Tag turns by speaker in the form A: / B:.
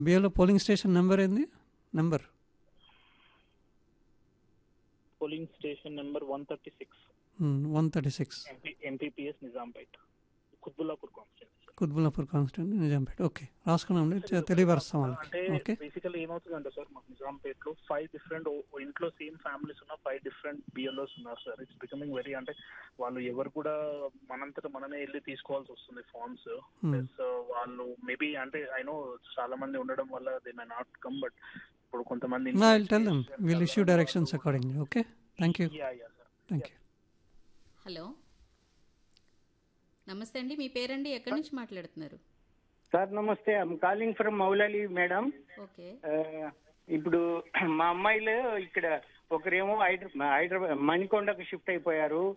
A: బిఏలో polling station number ఏంది number
B: polling station number one thirty six
A: one thirty six
B: MP MPPS Nizampet Quthbullapur constituency
A: Quthbullapur constituent Nizampet okay రాసుకున్నాం తెలియపరుస్తాం వాళ్ళకి
B: అంటే
A: okay
B: బేసికల్ ఏమవుతుందంటే సార్ మాకు నిజాంపేట్ లో ఫైవ్ డిఫరెంట్ ఇంట్లో సేమ్ ఫ్యామిలీస్ ఉన్న ఫైవ్ డిఫరెంట్ బిఎల్ఓస్ ఉన్నారు సార్ ఇట్స్ బికమింగ్ వెరీ అంటే వాళ్ళు ఎవరు కూడా మనంతట మనమే వెళ్ళి తీసుకోవాల్సి వస్తుంది ఫార్మ్స్ ప్లస్ వాళ్ళు మేబీ అంటే ఐ నో చాలా మంది ఉండడం వల్ల they may not come but ఇప్పుడు కొంతమంది
A: నా will tell them will issue directions accordingly okay thank you
B: yeah yeah sir
A: thank you
C: hello నమస్తే అండి మీ పేరండి ఎక్కడి నుంచి మాట్లాడుతున్నారు
D: సార్ నమస్తే I'm calling from Moulali madam
C: okay
D: ఇప్పుడు మా అమ్మాయిలు ఇక్కడ ఒకరేమో హైదరా హైదరాబాద్ మణికొండకు షిఫ్ట్ అయిపోయారు